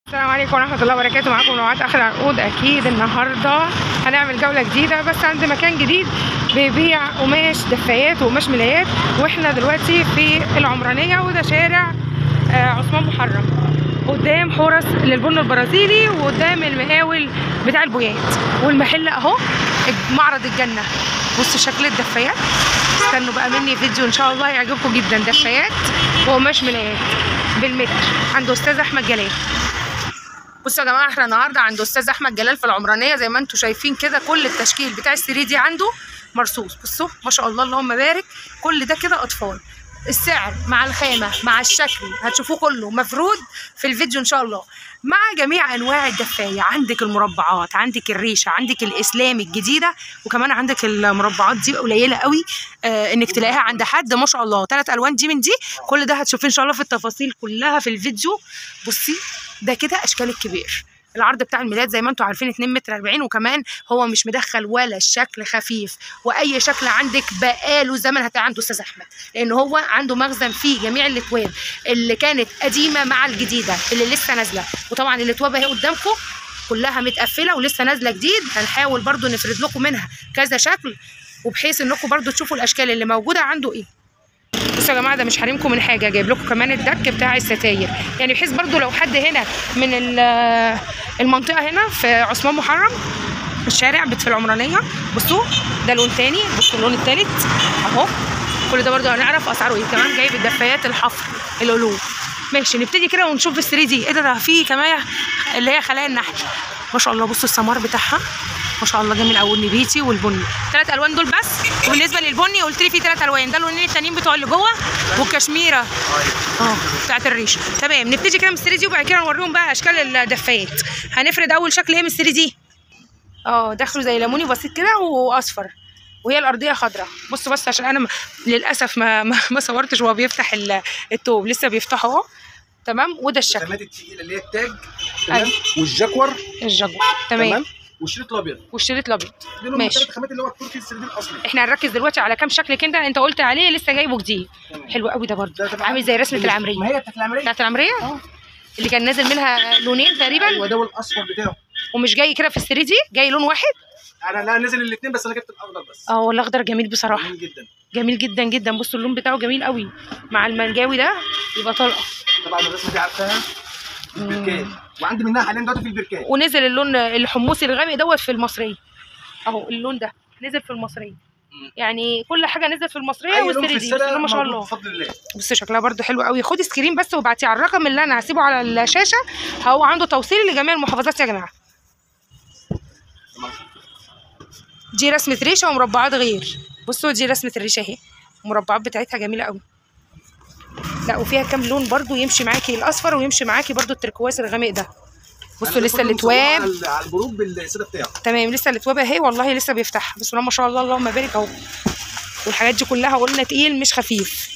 السلام عليكم ورحمة الله وبركاته معاكم نوعات آخر العقود أكيد النهاردة هنعمل جولة جديدة بس عند مكان جديد بيبيع قماش دفايات وقماش ملايات واحنا دلوقتي في العمرانية وده شارع آه، عثمان محرم قدام حورس للبن البرازيلي وقدام المقاول بتاع البويات والمحل اهو معرض الجنة بصوا شكل الدفايات استنوا بقى مني فيديو ان شاء الله يعجبكم جدا دفايات وقماش ملايات بالمتر عند استاذ احمد جلال بصوا يا جماعه احنا النهارده عند استاذ احمد جلال في العمرانيه زي ما انتم شايفين كده كل التشكيل بتاع السري دي عنده مرصوص بصوا ما شاء الله اللهم بارك كل ده كده اطفال السعر مع الخامه مع الشكل هتشوفوه كله مفرود في الفيديو ان شاء الله مع جميع انواع الدفايه عندك المربعات عندك الريشه عندك الاسلامي الجديده وكمان عندك المربعات دي قليله قوي آه انك تلاقيها عند حد ما شاء الله ثلاث الوان دي من دي كل ده هتشوفيه ان شاء الله في التفاصيل كلها في الفيديو بصي ده كده اشكال الكبير العرض بتاع الميلاد زي ما انتم عارفين 2 متر 40 وكمان هو مش مدخل ولا الشكل خفيف واي شكل عندك بقاله زمن هتلاقي عنده استاذ احمد لان هو عنده مخزن فيه جميع الاتواب اللي كانت قديمه مع الجديده اللي لسه نازله وطبعا الاتواب اهي قدامكم كلها متقفله ولسه نازله جديد هنحاول برضو نفرد لكم منها كذا شكل وبحيث انكم برضو تشوفوا الاشكال اللي موجوده عنده ايه بصوا يا جماعه ده مش حارمكم من حاجه جايب لكم كمان الدك بتاع الستاير يعني بحيث برضو لو حد هنا من ال- المنطقه هنا في عثمان محرم الشارع بت- في العمرانيه بصوا ده لون تاني بصوا اللون التالت اهو كل ده برضو هنعرف اسعاره ايه كمان جايب الدفايات الحفر القلوب ماشي نبتدي كده ونشوف ال 3 دي ايه ده ده في كمان اللي هي خلايا النحل ما شاء الله بصوا السمار بتاعها ما شاء الله جميل قوي النبيتي والبني ثلاث الوان دول بس وبالنسبه للبني قلت لي في ثلاث الوان ده اللونين التانيين بتوع اللي جوه والكشميره اه بتاعت الريشه تمام نبتدي كده من السري دي وبعد كده نوريهم بقى اشكال الدفايات هنفرد اول شكل ايه من السري دي اه داخله زي ليموني بسيط كده واصفر وهي الارضيه خضراء بصوا بس عشان انا م- للاسف ما ما, ما صورتش وهو بيفتح ال- التوب لسه بيفتحه اهو تمام وده الشكل الخامات التقيله اللي هي التاج تمام أيوة. والجاكور الجاكور تمام تمام والشريط الابيض والشريط الابيض دول هم ماشي. الثلاث خامات اللي هو التركي السردين الاصلي احنا هنركز دلوقتي على كام شكل كده انت قلت عليه لسه جايبه جديد تمام. حلو قوي ده برضه ده طبعاً عامل زي رسمه ما العمريه هي بتاعت العمريه بتاعت العمريه اه اللي كان نازل منها لونين تقريبا ايوه ده الاصفر بتاعه ومش جاي كده في السري دي جاي لون واحد انا لا نزل الاثنين بس انا جبت الاخضر بس اه الاخضر جميل بصراحه جميل جدا جميل جدا جدا بصوا اللون بتاعه جميل قوي مع المنجاوي ده يبقى طلقه طبعا الرسمه دي عارفاها البركات وعندي منها حاليا دلوقتي في البركات ونزل اللون الحمصي الغامق دوت في المصريه اهو اللون ده نزل في المصريه يعني كل حاجه نزلت في المصريه اي لون في والسري دي بسم السنه الله ما شاء موجود الله بفضل الله بصي شكلها برضو حلو قوي خدي سكرين بس وابعتيه على الرقم اللي انا هسيبه على الشاشه هو عنده توصيل لجميع المحافظات يا جماعه دي رسمه ريشه ومربعات غير بصوا دي رسمه الريشه اهي المربعات بتاعتها جميله قوي لا وفيها كام لون برضو يمشي معاكي الاصفر ويمشي معاكي برضو التركواز الغامق ده بصوا أنا لسه كله مصور الاتواب على- على الجروب بالسيده بتاعه تمام لسه الاتواب اهي والله لسه بيفتح بسم الله ما شاء الله اللهم بارك اهو والحاجات دي كلها قلنا تقيل مش خفيف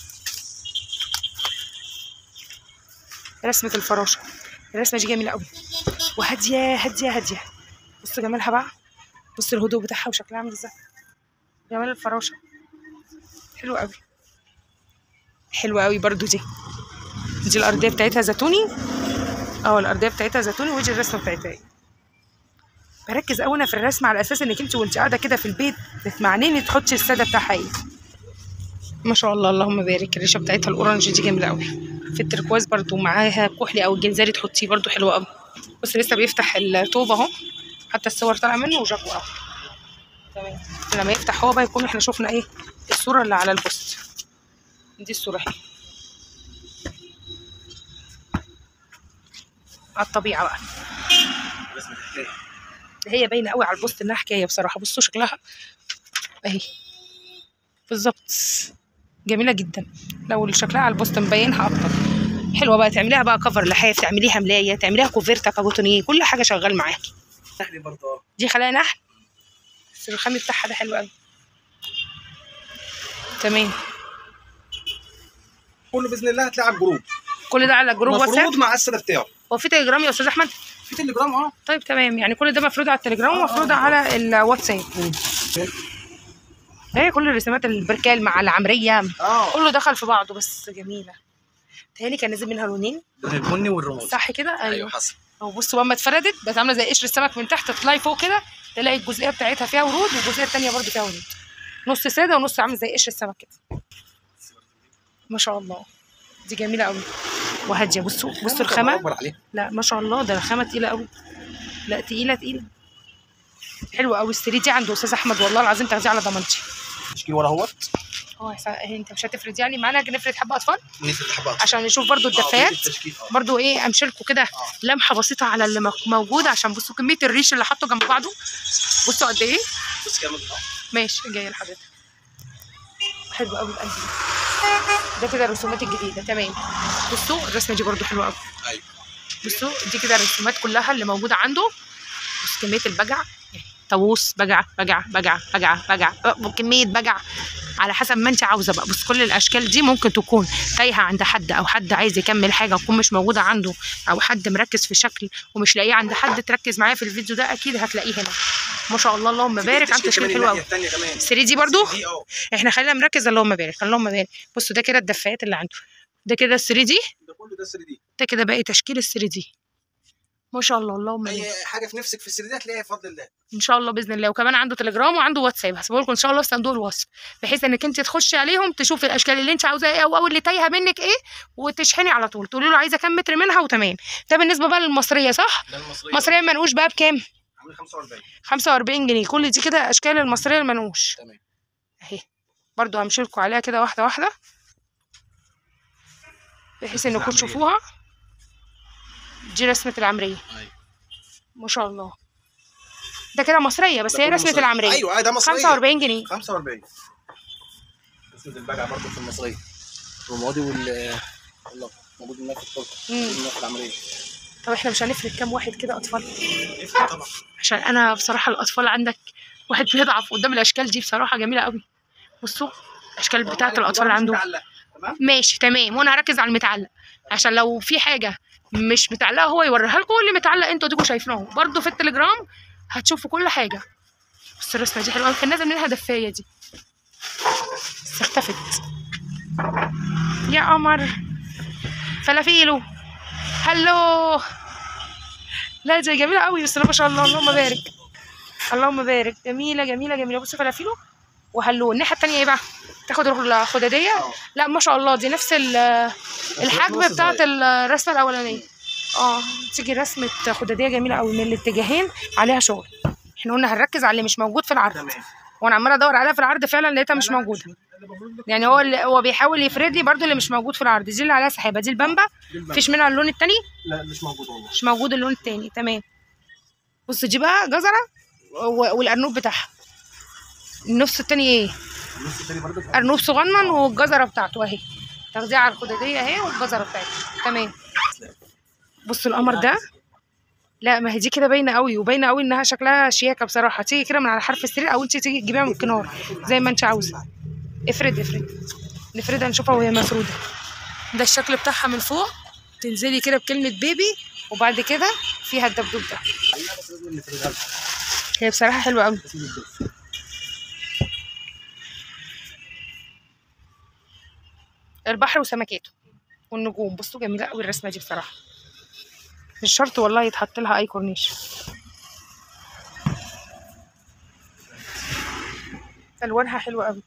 رسمة الفراشة الرسمة دي جميلة قوي وهادية هادية هادية بصوا جمالها بقى بصوا الهدوء بتاعها وشكلها عامل ازاي جمال الفراشة حلو قوي حلوة قوي برضو دي دي الأرضية بتاعتها زيتوني اه الأرضية بتاعتها زيتوني ودي الرسمة بتاعتها ايه بركز قوي انا في الرسم على اساس انك انت وانت قاعده كده في البيت تسمعنيني تحطي الساده بتاعها ايه ما شاء الله اللهم بارك الريشه بتاعتها الاورنج دي جميله قوي في التركواز برضو معاها كحلي او الجنزاري تحطيه برضو حلو قوي بس لسه بيفتح الطوب اهو حتى الصور طالعه منه وجاكو اهو تمام لما يفتح هو بقى يكون احنا شفنا ايه الصوره اللي على البوست دي الصوره اهي على الطبيعه بقى رسمه الحكايه هي باينه قوي على البوست انها حكايه بصراحه بصوا شكلها اهي بالظبط جميله جدا لو شكلها على البوست مبينها اكتر حلوه بقى تعمليها بقى كفر لحاف تعمليها ملايه تعمليها كوفيرتا كابوتونيه كل حاجه شغال معاكي سهل برضه اه دي خلايا نحل بس الخام بتاعها ده حلو قوي تمام كله باذن الله هتلاقي على الجروب كل ده على جروب مفروض واتساب مع الساده بتاعه هو في تليجرام يا استاذ احمد في تليجرام اه طيب تمام يعني كل ده مفروض على التليجرام ومفروض على الواتساب هي كل الرسومات البركال مع العمريه اه كله دخل في بعضه بس جميله تهيألي كان نازل منها لونين لون البني والرمادي صح كده ايوه حصل اهو بصوا لما اتفردت بقت عامله زي قشر السمك من تحت تطلعي فوق كده تلاقي الجزئيه بتاعتها فيها ورود والجزئيه التانيه برضو فيها ورود نص ساده ونص عامل زي قشر السمك كده ما شاء الله دي جميله قوي وهاديه بصوا بصوا الخامه اكبر عليها لا ما شاء الله ده الخامه تقيله قوي لا تقيله تقيله حلوه قوي السري دي عند استاذ احمد والله العظيم تاخديه على ضمانتي تشكيل ورا اهوت اه يا سا- إيه، انت مش هتفرد يعني معانا نفرد حبه اطفال نزل الحبات عشان نشوف برضو الدفايات برضو ايه امشي لكم كده لمحه بسيطه على اللي مك- موجود عشان بصوا كميه الريش اللي حاطه جنب بعضه بصوا قد ايه بس كام ماشي جايه لحضرتك حلو قوي القلب ده كده الرسومات الجديده تمام بصوا الرسمه دي برضو حلوه قوي ايوه بصوا دي كده الرسومات كلها اللي موجوده عنده بص كميه البجع طاووس بجع بجع بجع بجع بجع أه، كميه بجع على حسب ما انت عاوزه بقى بص كل الاشكال دي ممكن تكون تايهه عند حد او حد عايز يكمل حاجه وتكون مش موجوده عنده او حد مركز في شكل ومش لاقيه عند حد تركز معايا في الفيديو ده اكيد هتلاقيه هنا ما شاء الله اللهم بارك عن تشكيل حلو قوي الثانيه كمان 3 دي برضو دي اه احنا خلينا مركز اللهم بارك اللهم بارك بصوا ده كده الدفايات اللي عنده ده كده ال 3 دي ده كله ده 3 دي ده كده باقي تشكيل ال 3 دي ما شاء الله اللهم بارك اي حاجه في نفسك في السري دي هتلاقيها بفضل الله ان شاء الله باذن الله وكمان عنده تليجرام وعنده واتساب هسيبه لكم ان شاء الله في صندوق الوصف بحيث انك انت تخشي عليهم تشوفي الاشكال اللي انت عاوزاها ايه او أو اللي تايهه منك ايه وتشحني على طول تقولي له عايزه كام متر منها وتمام ده بالنسبه بقى للمصريه صح ده المصري مصريه منقوش بقى بكام عامل 45 45 جنيه كل دي كده اشكال المصريه المنقوش تمام اهي برضو همشي لكم عليها كده واحده واحده بحيث انكم العمرية. تشوفوها دي رسمه العمريه ايوه ما شاء الله ده كده مصريه بس هي رسمه العمريه ايوه ده مصري 45 جنيه 45 اسود البجع برضه في المصريه الرمادي وال والله موجود هناك في الطلقه مم. موجود هناك في العمليه طب احنا مش هنفرد كام واحد كده اطفال يفرق طبعا عشان انا بصراحه الاطفال عندك واحد بيضعف قدام الاشكال دي بصراحه جميله قوي بصوا الاشكال بتاعت الاطفال اللي عنده متعلق. تمام ماشي تمام وانا هركز على المتعلق عشان لو في حاجه مش متعلقه هو يوريها لكم واللي متعلق انتوا تيجوا شايفينه برضو في التليجرام هتشوفوا كل حاجه بس الرسمه دي حلوه أوي. كان نازل منها دفايه دي بس اختفت يا قمر فلافيلو هلو لا دي جميله قوي بس ما شاء الله اللهم بارك اللهم بارك جميله جميله جميله بصي فلافيلو وهلو الناحيه التانية ايه بقى تاخد الخداديه لا ما شاء الله دي نفس ال- الحجم نص بتاعت صغير. الرسمه الاولانيه اه تيجي رسمه خداديه جميله قوي من الاتجاهين عليها شغل احنا قلنا هنركز على اللي مش موجود في العرض تمام وانا عماله ادور عليها في العرض فعلا لقيتها مش موجوده يعني هو اللي هو بيحاول يفرد لي برضو اللي مش موجود في العرض دي اللي عليها سحابه دي البامبا مفيش منها اللون التاني لا مش موجود والله مش موجود اللون التاني تمام بص دي بقى جزره و- والارنوب بتاعها النص التاني ايه النص التاني برضه ارنوب صغنن والجزره بتاعته اهي تاخديها على الخداديه اهي والجزره بتاعتها تمام بص القمر ده لا ما هي دي كده باينه قوي وباينه قوي انها شكلها شياكه بصراحه تيجي كده من على حرف السرير او انت تيجي تجيبيها من الكنار زي ما انت عاوزه افرد افرد نفردها نشوفها وهي مفروده ده الشكل بتاعها من فوق تنزلي كده بكلمه بيبي وبعد كده فيها الدبدوب ده بس لازم نفردها لها. هي بصراحه حلوه قوي بس ندوس. البحر وسمكاته والنجوم بصوا جميله قوي الرسمه دي بصراحه مش شرط والله يتحط لها اي كورنيش الوانها حلوه قوي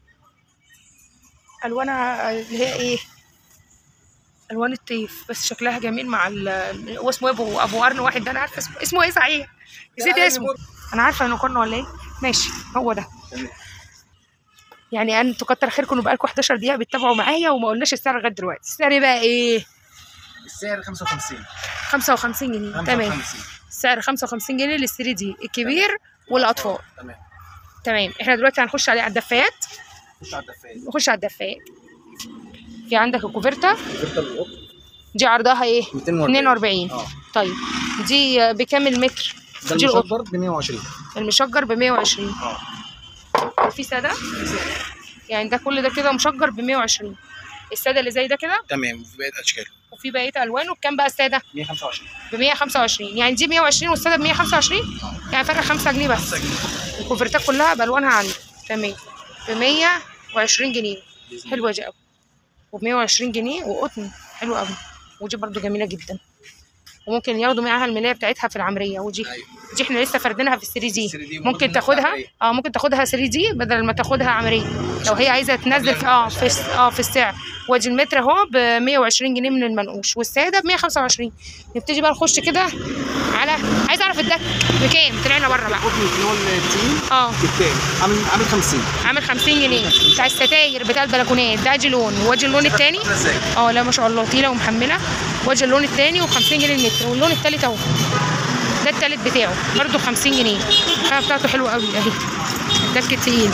الوانها اللي هي ايه الوان الطيف بس شكلها جميل مع ال هو اسمه إيه ابو ابو قرن واحد ده انا عارفه اسمه اسمه ايه صحيح نسيت لا، اسمه انا عارفه انه قرن ولا ايه ماشي هو ده تمام. يعني انتوا كتر خيركم انه بقالكم 11 دقيقه بتتابعوا معايا وما قلناش السعر لغايه دلوقتي السعر بقى ايه السعر 55 55 جنيه تمام 55 السعر 55 جنيه لل 3 دي الكبير والاطفال تمام تمام احنا دلوقتي هنخش عليه على الدفايات خش على الدفايه نخش على الدفايات في عندك الكوفرتا فلتر القط دي عرضها ايه 240 42 اه طيب دي بكام المتر ده دي القط المشجر ب 120 المشجر ب 120 اه في ساده يعني ده كل ده كده مشجر ب 120 الساده اللي زي ده كده تمام وفي بقيه اشكاله وفي بقيه الوانه بكام بقى الساده 125 ب 125 يعني دي 120 والساده ب 125 يعني فرق 5 جنيه بس الكوفرتات كلها بالوانها عندي تمام ب 120 جنيه حلوه دي قوي وب 120 جنيه وقطن حلو قوي ودي برضو جميله جدا وممكن ياخدوا معاها الملايه بتاعتها في العمريه ودي ايوه دي احنا لسه فاردينها في 3 دي 3D ممكن برضو تاخدها عمرية. اه ممكن تاخدها 3 دي بدل ما تاخدها عمريه لو هي عايزه تنزل في اه في الس- اه في السعر وادي المتر اهو ب 120 جنيه من المنقوش والساده ب 125 نبتدي بقى نخش كده على عايزه اعرف الدك بكام طلعنا بره بقى القطن اللي هو التقيل اه بالتاني عامل عامل 50 عامل 50 جنيه بتاع الستاير بتاع البلكونات ده ادي لون وادي اللون التاني عاملة ازاي؟ اه لا ما شاء الله تقيله ومحمله وادي اللون التاني و50 جنيه المتر واللون التالت اهو ده التالت بتاعه برضه 50 جنيه الخامه بتاعته حلوه قوي اهي الدك تقيل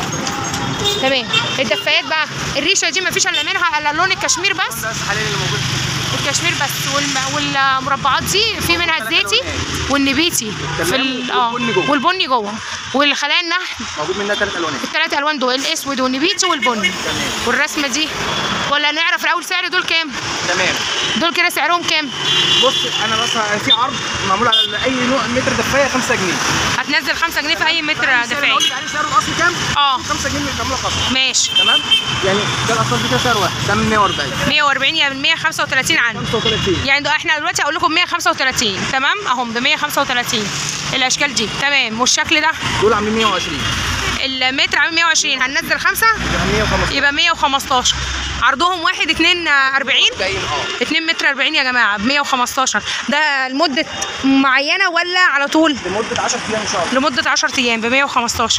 تمام الدفايات بقى الريشه دي ما فيش الا منها الا لون الكشمير بس بس حاليا اللي موجود الكشمير بس والم... والمربعات دي في منها الزيتي والنبيتي في ال... اه والبني جوه. والبني جوه والخلايا النحل موجود منها ثلاث الوانات الثلاث الوان دول الاسود والنبيتي والبني تمام والرسمه دي ولا نعرف الاول سعر دول كام تمام دول كده سعرهم كام بص انا مثلا في عرض معمول على اي نوع متر دفايه 5 جنيه هتنزل 5 جنيه في اي متر السعر اللي دفاعي هقول لك عليه سعره الاصلي كام؟ اه 5 جنيه معموله خصم ماشي تمام يعني ده الاصل دي كده سعر واحد ده من 140 140 يعني من 135 عندي 35 يعني ده احنا دلوقتي اقول لكم 135 تمام اهم ب 135 الاشكال دي تمام والشكل ده دول عاملين 120 المتر عامل 120 هننزل خمسة يبقى 115 يبقى 115 عرضهم واحد 2 40 40 اه 2 متر 40 يا جماعه ب 115 ده لمده معينه ولا على طول لمده 10 ايام ان شاء الله لمده 10 ايام ب 115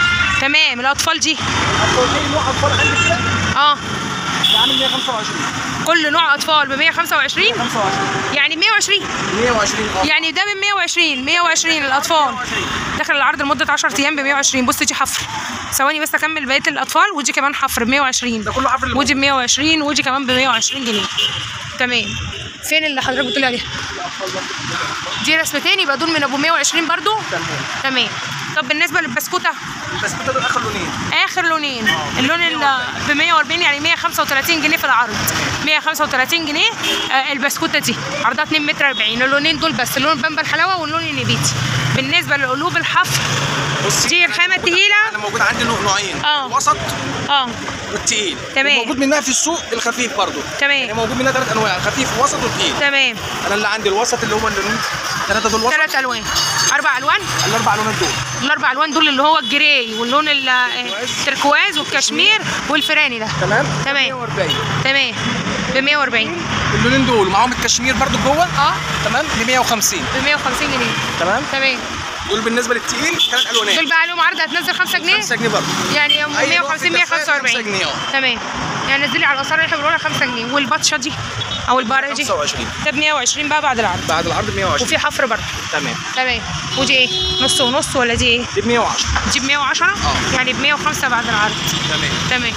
تمام الاطفال دي اطفال اي نوع اطفال عندك كده اه ده عامل 125 كل نوع اطفال ب 125 25 يعني 120 120 اه يعني ده ب 120 120 الاطفال داخل العرض لمده 10 ايام ب 120 بص دي حفر ثواني بس اكمل بقيه الاطفال ودي كمان حفر ب 120 ده كله حفر اللي ودي ب 120 ودي كمان ب 120 جنيه تمام فين اللي حضرتك بتقولي عليها دي رسمتين يبقى دول من ابو 120 برضو تمام تمام طب بالنسبه للبسكوته البسكوته دول اخر لونين اخر لونين اللون اللي ب 140 يعني 135 جنيه في العرض 135 جنيه آه، البسكوته دي عرضها 2 متر 40 اللونين دول بس اللون بامبا الحلاوه واللون النبيتي بالنسبه لقلوب الحفر بصي دي الخامه التقيله انا موجود عندي نوع- نوعين اه. الوسط اه والتقيل تمام. موجود منها في السوق الخفيف برضو يعني تمام موجود منها ثلاث انواع الخفيف والوسط والتقيل تمام انا اللي عندي الوسط اللي هم اللونين ثلاثه دول وسط ثلاث الوان اربع الوان الاربع لونات دول الاربع الوان دول اللي هو الجراي واللون ال- آه، التركواز والكشمير والفراني ده تمام تمام. 140 تمام ب 140 اللونين دول معاهم الكشمير برضو جوه اه تمام ب 150 ب 150 جنيه تمام تمام دول بالنسبه للتقيل ثلاث الوانات دول بقى عليهم عرض هتنزل 5 جنيه 5 جنيه برضو يعني أي نوع 150 في الدفاية 145 5 جنيه اه تمام يعني نزلي على الاسعار اللي احنا بنقولها 5 جنيه والبطشه دي او الباره دي 25 ده ب 120 بقى بعد العرض بعد العرض 120 وفي حفر برضه تمام تمام ودي ايه نص ونص ولا دي ايه دي ب 110 دي ب 110 اه. يعني ب 105 بعد العرض تمام تمام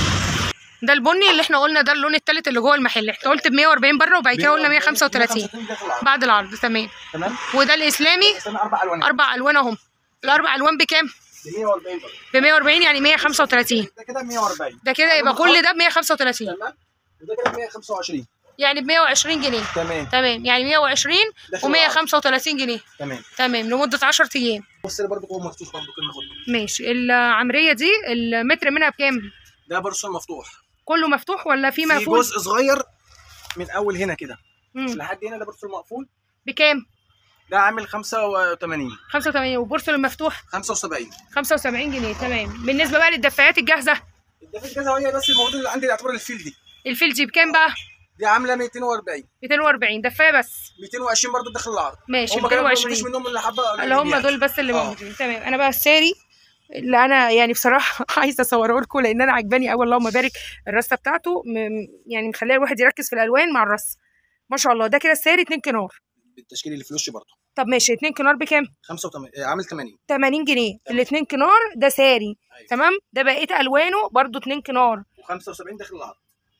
ده البني اللي احنا قلنا ده اللون التالت اللي جوه المحل احنا قلت ب 140 بره وبعد كده قلنا 135 داخل العرض. بعد العرض تمام تمام وده الاسلامي استنى اربع الوانات اربع الوان اهم الاربع الوان بكام ب 140 برضو ب 140 يعني 135 ده كده 140 ده كده يبقى كل ده ب 135 تمام وده كده 125 يعني ب 120 جنيه تمام تمام يعني 120 داخل و135 جنيه تمام تمام لمدة 10 أيام بص ده برضه جوه مفتوح برضه كنا ناخده ماشي العمرية دي المتر منها بكام؟ ده برسول مفتوح كله مفتوح ولا في في مقفول؟ جزء صغير من اول هنا كده مم. لحد هنا ده برسول مقفول بكام؟ ده عامل 85 85 وبورصة المفتوح 75 75 جنيه تمام بالنسبة بقى للدفايات الجاهزة الدفع كذا هي بس الموجود اللي عندي يعتبر الفيل دي الفيل دي بكام بقى؟ دي عامله 240 240 دفاية بس 220 برضه داخل العرض ماشي هم كده 220 مفيش منهم اللي حبه اللي هم يعني. دول بس اللي آه. موجودين تمام انا بقى الساري اللي انا يعني بصراحه عايزه اصوره لكم لان انا عجباني قوي اللهم بارك الرصه بتاعته م- يعني مخليه الواحد يركز في الالوان مع الرصه ما شاء الله ده كده الساري 2 كنار بالتشكيل اللي في وشي برضه طب ماشي 2 كنار بكام 85 آه، عامل 80 80 جنيه الاثنين كنار ده ساري أيوة. تمام ده بقيه الوانه برضو 2 كنار و75 داخل العرض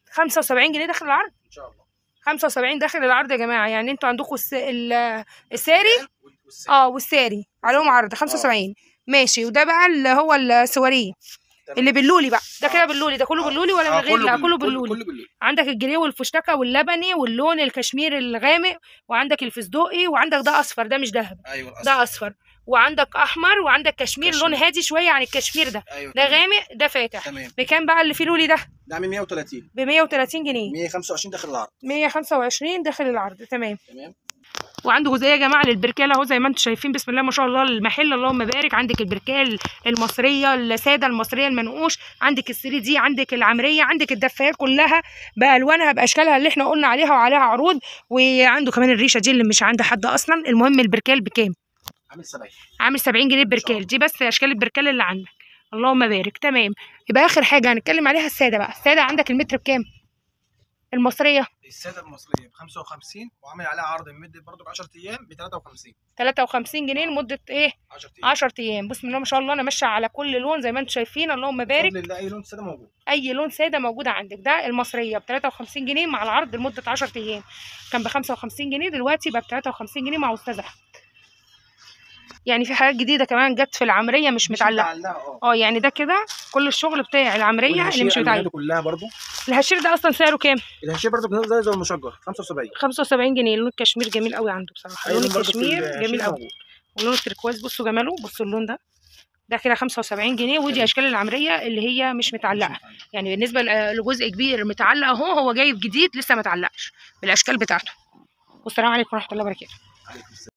75 جنيه داخل العرض ان شاء الله 75 داخل العرض يا جماعه يعني انتوا عندكم الس... ال- الساري والسعر. اه والساري عليهم عرض 75 ماشي وده بقى اللي هو السواريه تمام. اللي باللولي بقى ده آه. كده باللولي ده كله باللولي ولا من آه، غير لا بال- كله باللولي كله باللولي عندك الجريه والفشتكه واللبني واللون الكشمير الغامق وعندك الفستقي وعندك ده اصفر ده مش ذهب ايوه الأصل. ده اصفر وعندك احمر وعندك كشمير كشمير. لون هادي شويه عن الكشمير ده ايوه ده تمام. غامق ده فاتح تمام بكام بقى اللي فيه لولي ده ده عامل 130 ب 130 جنيه 125 داخل العرض 125 داخل العرض تمام تمام وعنده جزئيه يا جماعه للبركال اهو زي ما انتم شايفين بسم الله ما شاء الله المحل اللهم بارك عندك البركال المصريه الساده المصريه المنقوش عندك الثري دي عندك العمريه عندك الدفايات كلها بالوانها باشكالها اللي احنا قلنا عليها وعليها عروض وعنده كمان الريشه دي اللي مش عند حد اصلا المهم البركال بكام عامل 70 عامل 70 جنيه شاء البركال الله. دي بس اشكال البركال اللي عندك اللهم بارك تمام يبقى اخر حاجه هنتكلم عليها الساده بقى الساده عندك المتر بكام المصريه الساده المصريه ب 55 وعامل عليها عرض مدة برضه ب 10 ايام ب 53 53 جنيه لمده ايه 10 ايام 10 ايام بسم الله ما شاء الله انا ماشيه على كل لون زي ما انتم شايفين اللهم بارك بفضل الله اي لون ساده موجود اي لون ساده موجوده عندك ده المصريه ب 53 جنيه مع العرض لمده 10 ايام كان ب 55 جنيه دلوقتي بقى ب 53 جنيه مع استاذ احمد يعني في حاجات جديده كمان جت في العمريه مش متعلقه اه اه يعني ده كده كل الشغل بتاع العمريه اللي مش متعلق كلها برضه الهشير ده اصلا سعره كام الهشيه برضه بنزل زي زي المشجر 75 75 جنيه لون الكشمير جميل قوي عنده بصراحه أي لون لون برضه في الكشمير الهشير جميل قوي موجود. ولون التركواز بصوا جماله بصوا اللون ده ده كده 75 جنيه ودي تمام. اشكال العمريه اللي هي مش متعلقه يعني بالنسبه ل- لجزء كبير متعلق اهو هو جايب جديد لسه ما اتعلقش بالاشكال بتاعته والسلام عليكم ورحمه الله وبركاته عليكم السلام